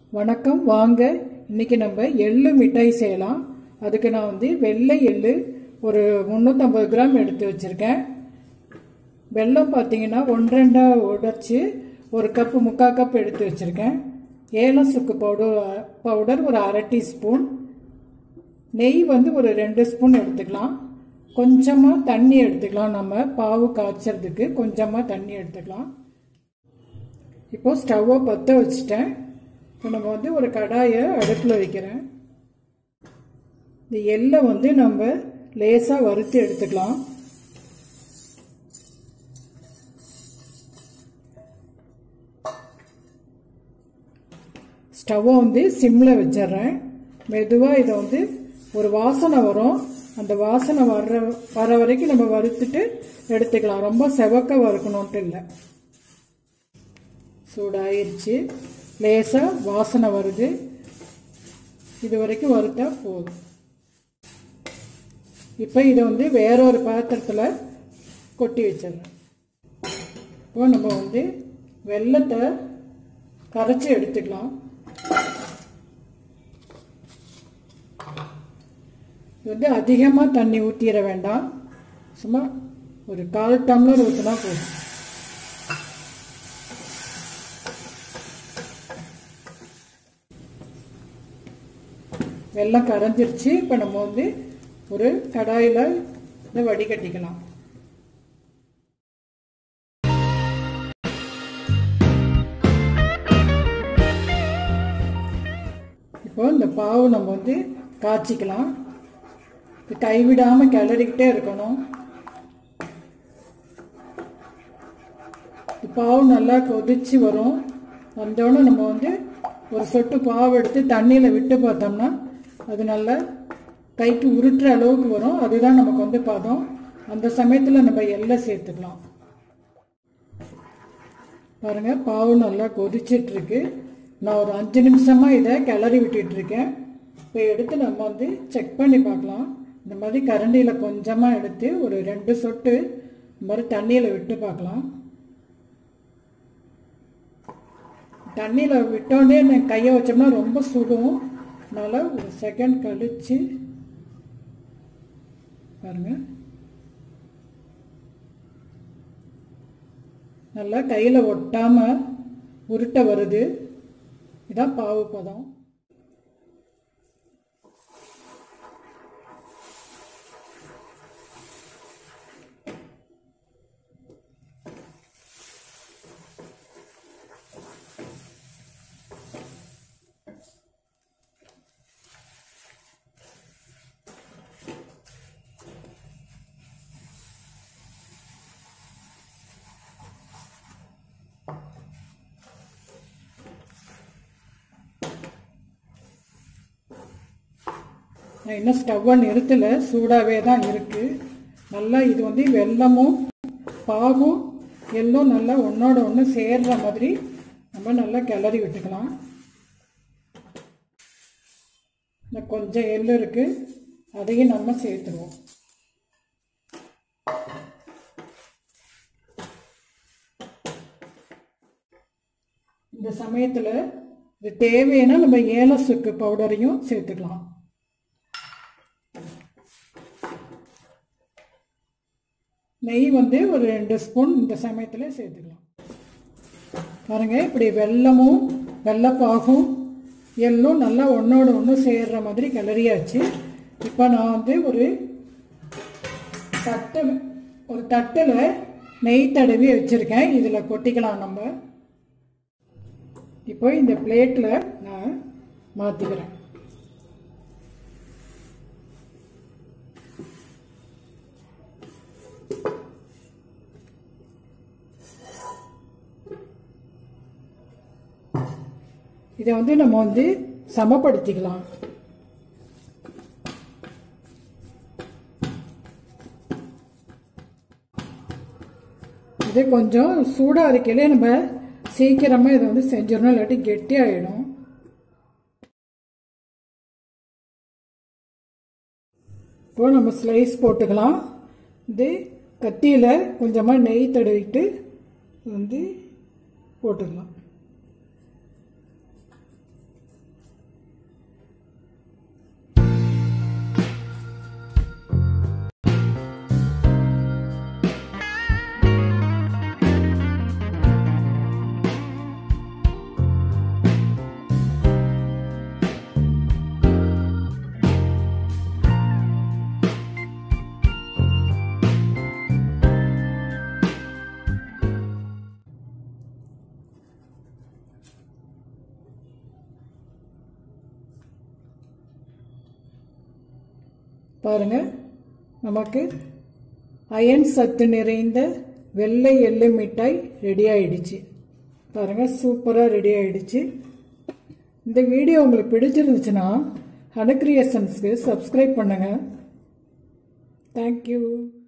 வணக்கம் வாங்க இன்னைக்கு நம்ம எள்ளு மிட்டாய் செய்யலாம் அதுக்கு நான் வந்து வெள்ளை எள்ளு ஒரு முந்நூற்றம்பது கிராம் எடுத்து வச்சுருக்கேன் வெல்லம் பார்த்தீங்கன்னா ஒன்றரெண்டா உடைச்சி ஒரு கப்பு முக்கால் கப் எடுத்து வச்சுருக்கேன் ஏலம் சுக்கு பவுடர் பவுடர் ஒரு அரை டீஸ்பூன் நெய் வந்து ஒரு ரெண்டு ஸ்பூன் எடுத்துக்கலாம் கொஞ்சமாக தண்ணி எடுத்துக்கலாம் நம்ம பாவு காய்ச்சறதுக்கு கொஞ்சமாக தண்ணி எடுத்துக்கலாம் இப்போ ஸ்டவ்வை பற்ற வச்சுட்டேன் இப்போ நம்ம வந்து ஒரு கடாயை அடுப்பில் வைக்கிறேன் இந்த எள்ளை வந்து நம்ம லேசாக வறுத்து எடுத்துக்கலாம் ஸ்டவ்வை வந்து சிம்மில் வச்சிட்றேன் மெதுவாக இதை வந்து ஒரு வாசனை வரும் அந்த வாசனை வர்ற வர வரைக்கும் நம்ம வறுத்துட்டு எடுத்துக்கலாம் ரொம்ப செவக்க வறுக்கணுன்ட்டு இல்லை சூடாயிருச்சு லேசாக வாசனை வருது இது வரைக்கும் வறுத்தா போதும் இப்போ இதை வந்து வேற ஒரு பாத்திரத்தில் கொட்டி வச்சிடறேன் இப்போ நம்ம வந்து வெள்ளத்தை கரைச்சி எடுத்துக்கலாம் இது வந்து அதிகமாக தண்ணி ஊற்றிட வேண்டாம் சும்மா ஒரு கால் டம்ளர் ஊற்றினா போதும் வெள்ளம் கரைஞ்சிருச்சு இப்போ நம்ம வந்து ஒரு கடாயில் இதை வடிகட்டிக்கலாம் இப்போ இந்த பாவு நம்ம வந்து காய்ச்சிக்கலாம் இது கைவிடாமல் கிளறிக்கிட்டே இருக்கணும் பாவு நல்லா கொதிச்சு வரும் வந்தோடனே நம்ம வந்து ஒரு சொட்டு பாவு எடுத்து தண்ணியில் விட்டு பார்த்தோம்னா அது நல்லா கைக்கு உருட்டுற அளவுக்கு வரும் அதுதான் நமக்கு வந்து பதம் அந்த சமயத்தில் நம்ம எல்லாம் சேர்த்துக்கலாம் பாருங்கள் பாவு நல்லா கொதிச்சிட்ருக்கு நான் ஒரு அஞ்சு நிமிஷமாக இதை கிளறி விட்டுட்ருக்கேன் இப்போ எடுத்து நம்ம வந்து செக் பண்ணி பார்க்கலாம் இந்த மாதிரி கரண்டியில் கொஞ்சமாக எடுத்து ஒரு ரெண்டு சொட்டு இந்த மாதிரி தண்ணியில் விட்டு பார்க்கலாம் தண்ணியில் விட்டோடனே நான் கையை வச்சோம்னா ரொம்ப சுடும் அதனால் ஒரு செகண்ட் கழித்து பாருங்கள் நல்லா கையில் ஒட்டாமல் உருட்ட வருது இதான் பாவு பதம் நான் இன்னும் ஸ்டவ்வை நிறுத்தலை சூடாகவே தான் இருக்குது நல்லா இது வந்து வெல்லமும் பாகும் எல்லாம் நல்லா ஒன்றோட ஒன்று சேர்ற மாதிரி நம்ம நல்லா கிளறி விட்டுக்கலாம் இன்னும் கொஞ்சம் எள்ளு இருக்குது அதையும் நம்ம சேர்த்துருவோம் இந்த சமயத்தில் இது தேவைன்னா நம்ம ஏல சுக்கு பவுடரையும் சேர்த்துக்கலாம் நெய் வந்து ஒரு ரெண்டு ஸ்பூன் இந்த சமயத்தில் சேர்த்துக்கலாம் பாருங்க இப்படி வெல்லமும் வெள்ளப்பாகும் எள்ளும் நல்லா ஒன்றோட ஒன்று சேர்ற மாதிரி கிளறியாச்சு இப்போ நான் வந்து ஒரு தட்டு ஒரு தட்டில் நெய் தடவி வச்சுருக்கேன் இதில் கொட்டிக்கலாம் நம்ம இப்போ இந்த பிளேட்டில் நான் மாற்றிக்கிறேன் இதை வந்து நம்ம வந்து சமப்படுத்திக்கலாம் இது கொஞ்சம் சூடாக இருக்கையிலே நம்ம சீக்கிரமாக இதை வந்து செஞ்சிடணும் இல்லாட்டி கெட்டி ஆகிடும் இப்போ நம்ம ஸ்லைஸ் போட்டுக்கலாம் இது கத்தியில் கொஞ்சமாக நெய் தடவிட்டு வந்து போட்டுக்கலாம் பாருங்கள் நமக்கு அயன் சத்து நிறைந்த வெள்ளை எள்ளு மிட்டாய் ரெடி ஆயிடுச்சு பாருங்கள் சூப்பராக ரெடி ஆயிடுச்சு இந்த வீடியோ உங்களுக்கு பிடிச்சிருந்துச்சுன்னா ஹனக்ரியேஷன்ஸ்க்கு சப்ஸ்கிரைப் பண்ணுங்கள் தேங்க்யூ